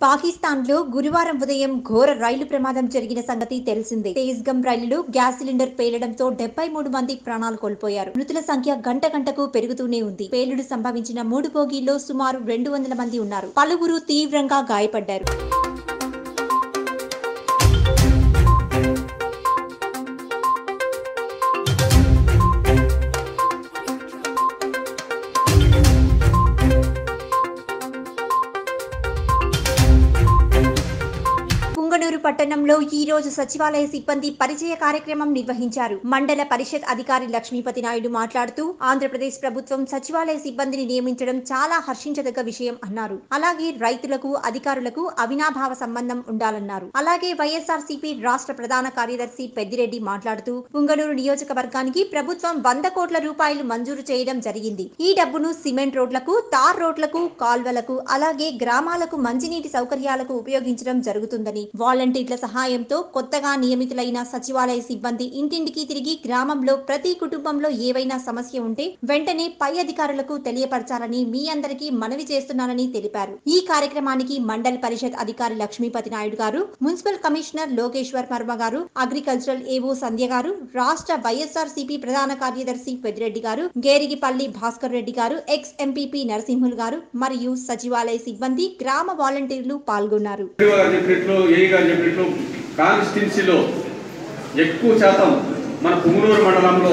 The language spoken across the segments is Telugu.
పాకిస్తాన్ లో గురువారం ఉదయం ఘోర రైలు ప్రమాదం జరిగిన సంగతి తెలిసిందే తేజ్గమ్ రైలులో గ్యాస్ సిలిండర్ పేలడంతో డెబ్బై మూడు మంది ప్రాణాలు కోల్పోయారు మృతుల సంఖ్య గంట గంటకు పెరుగుతూనే ఉంది పేలుడు సంభవించిన మూడు బోగీల్లో సుమారు రెండు వందల మంది ఉన్నారు పలువురు తీవ్రంగా గాయపడ్డారు పుంగనూరు పట్టణంలో ఈ రోజు సచివాలయ సిబ్బంది పరిచయ కార్యక్రమం నిర్వహించారు మండల పరిషత్ అధికారి లక్ష్మీపతి నాయుడు మాట్లాడుతూ ఆంధ్రప్రదేశ్ ప్రభుత్వం సచివాలయ సిబ్బందిని నియమించడం చాలా హర్షించదగ్గ విషయం అన్నారు అలాగే రైతులకు అధికారులకు అవినాభావ సంబంధం ఉండాలన్నారు అలాగే వైఎస్ఆర్సీపీ రాష్ట్ర ప్రధాన కార్యదర్శి పెద్దిరెడ్డి మాట్లాడుతూ పుంగనూరు నియోజకవర్గానికి ప్రభుత్వం వంద కోట్ల రూపాయలు మంజూరు చేయడం జరిగింది ఈ డబ్బును సిమెంట్ రోడ్లకు తార్ రోడ్లకు కాల్వలకు అలాగే గ్రామాలకు మంచినీటి సౌకర్యాలకు ఉపయోగించడం జరుగుతుందని వాలంటీర్ల సహాయంతో కొత్తగా నియమితులైన సచివాలయ సిబ్బంది ఇంటింటికి తిరిగి గ్రామంలో ప్రతి కుటుంబంలో ఏవైనా సమస్య ఉంటే వెంటనే పై అధికారులకు తెలియపరచాలని మీ అందరికీ మనవి చేస్తున్నానని తెలిపారు ఈ కార్యక్రమానికి మండల్ పరిషత్ అధికారి లక్ష్మీపతి నాయుడు గారు మున్సిపల్ కమిషనర్ లోకేశ్వర్ వర్మ గారు అగ్రికల్చరల్ ఏవో సంధ్య గారు రాష్ట్ర వైఎస్ఆర్ సిపి ప్రధాన కార్యదర్శి పెద్దిరెడ్డి గారు గేరిగిపల్లి భాస్కర్ రెడ్డి గారు ఎక్స్ ఎంపీపీ నరసింహులు గారు మరియు సచివాలయ సిబ్బంది గ్రామ వాలంటీర్లు పాల్గొన్నారు ఎంపీఓ గారు చెప్పినట్లు ఏఈ గారు చెప్పినట్లు కాన్స్టిట్యున్సీలో ఎక్కువ శాతం మన పుంగనూరు మండలంలో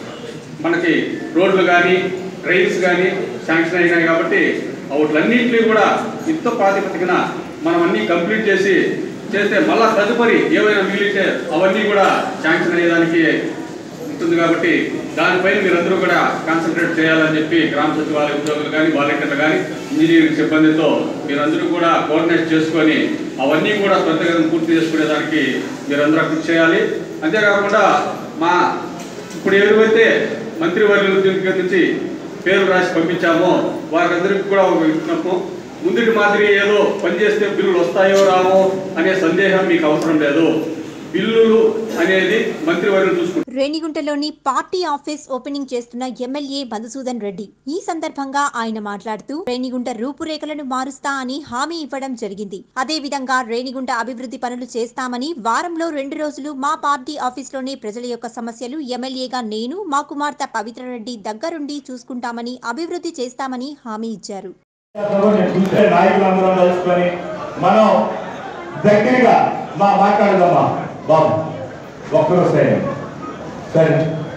మనకి రోడ్లు కానీ ట్రైన్స్ కానీ శాంక్షన్ అయినాయి కాబట్టి వాటిలన్నింటినీ కూడా యుద్ధ ప్రాతిపదికన మనం అన్నీ కంప్లీట్ చేసి చేస్తే మళ్ళా తదుపరి ఏవైనా మిగిలితే అవన్నీ కూడా శాంక్షన్ అయ్యేదానికి ఉంటుంది కాబట్టి దానిపైన మీరందరూ కూడా కాన్సన్ట్రేట్ చేయాలని చెప్పి గ్రామ సచివాలయ ఉద్యోగులు కానీ వాలంటీర్లు కానీ ఇంజనీరింగ్ సిబ్బందితో మీరందరూ కూడా కోఆర్డినేట్ చేసుకొని అవన్నీ కూడా త్వరితగతిన పూర్తి చేసుకునేదానికి మీరందరూ కృషి చేయాలి అంతేకాకుండా మా ఇప్పుడు ఎవరైతే మంత్రివర్యుల దగ్గర నుంచి పేరు రాసి పంపించామో వారందరికీ కూడా ఒక విజ్ఞప్తి ముందుటి మాదిరి ఏదో పనిచేస్తే బిల్లులు వస్తాయో రావో అనే సందేహం మీకు అవసరం లేదు బిల్లులు అనేది మంత్రివర్యులు చూసుకుంటారు రేణిగుంటలోని పార్టీ ఆఫీస్ ఓపెనింగ్ చేస్తున్న ఎమ్మెల్యే మధుసూదన్ రెడ్డి ఈ సందర్భంగా ఆయన మాట్లాడుతూ రేణిగుంట రూపురేఖలను మారుస్తా అని హామీ ఇవ్వడం జరిగింది అదే విధంగా రేణిగుంట అభివృద్ధి పనులు చేస్తామని వారంలో రెండు రోజులు మా పార్టీ ఆఫీస్లోనే ప్రజల యొక్క సమస్యలు ఎమ్మెల్యేగా నేను మా కుమార్తె పవిత్ర రెడ్డి దగ్గరుండి చూసుకుంటామని అభివృద్ధి చేస్తామని హామీ ఇచ్చారు నేను చూస్తే నాయకులందరం కలుసుకొని మనం దగ్గరగా మా మాట్లాడదామా బాబు ఒక్కరు సరే సరే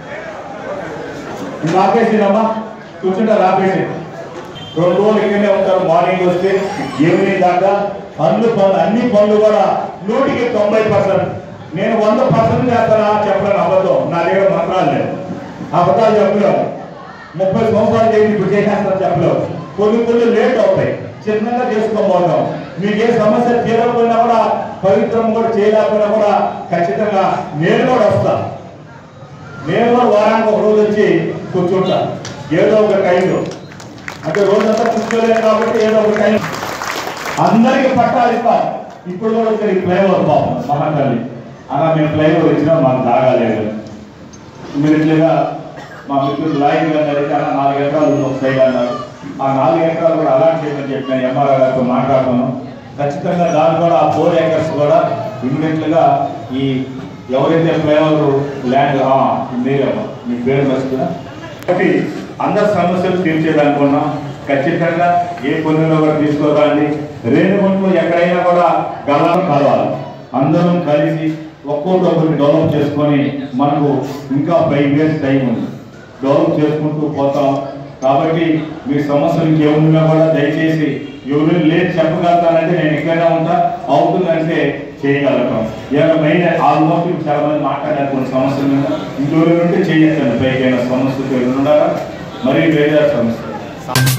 నువ్వు ఆపేసిందమ్మా కూర్చుంటే ఆపేసి రెండు రోజులు ఇక్కడే ఉంటారు మార్నింగ్ వస్తే ఈవినింగ్ దాకా అన్ని పనులు అన్ని పనులు కూడా నూటికి తొంభై పర్సెంట్ నేను వంద పర్సెంట్ చేస్తానా చెప్పలేను అబద్ధం నా దగ్గర మంత్రాలు లేవు అబద్ధాలు చెప్పలేవు ముప్పై సంవత్సరాలు చేసి ఇప్పుడు చేసేస్తాను చెప్పలేవు కొన్ని కొన్ని లేట్ అవుతాయి చిన్నగా చేసుకోబోతాం మీకు ఏ సమస్య తీరకపోయినా కూడా పవిత్రం కూడా చేయలేకపోయినా కూడా ఖచ్చితంగా నేను కూడా వస్తా నేను కూడా వారానికి ఒక రోజు వచ్చి కూర్చుంటా ఏదో ఒక టైంలో అంటే రోజంతా కూర్చోలేను కాబట్టి ఏదో ఒక టైం అందరికి పట్టాలు ఇస్తారు ఇప్పుడు కూడా వచ్చారు ఈ ఫ్లైఓవర్ పాపం మహాకాళి అలా మేము ఫ్లైఓవర్ ఇచ్చినా మాకు దాగాలేదు ఇమీడియట్లీగా మా మిత్రులు లాయర్ గారు అడిగితే అలా నాలుగు ఎకరాలు వస్తాయి అన్నారు ఆ నాలుగు ఎకరాలు కూడా అలాంటి చేయమని చెప్పిన ఎంఆర్ఆర్ గారితో మాట్లాడుతున్నాం ఖచ్చితంగా దాని కూడా ఆ ఫోర్ ఏకర్స్ కూడా ఇమీడియట్లీగా ఈ ఎవరైతే ఫ్లైఓవర్ ల్యాండ్ మీరేమో మీ పేరు మర్చిపోయినా కాబట్టి అందరి సమస్యలు తీర్చేదనుకున్నాం ఖచ్చితంగా ఏ పనుల్లో కూడా తీసుకోవాలండి రేణుగుంటలో ఎక్కడైనా కూడా గల్లాలు కలవాలి అందరం కలిసి ఒక్కొక్కటి ఒకటి డెవలప్ చేసుకొని మనకు ఇంకా ఫైవ్ ఇయర్స్ టైం ఉంది డెవలప్ చేసుకుంటూ పోతాం కాబట్టి మీ సమస్యలు ఇంకేమున్నా కూడా దయచేసి ఎవరు లేదు చెప్పగలుగుతానంటే నేను ఎక్కడైనా ఉంటా అవుతుందంటే చేయగలుగుతాం ఏమైనా మెయిన్ ఆల్మోస్ట్ ఇప్పుడు చాలా మంది మాట్లాడారు కొన్ని సమస్యల మీద ఇంట్లో నుండి చేయొచ్చండి పైకైనా సమస్యలు ఉండాలా మరి వేరే సమస్య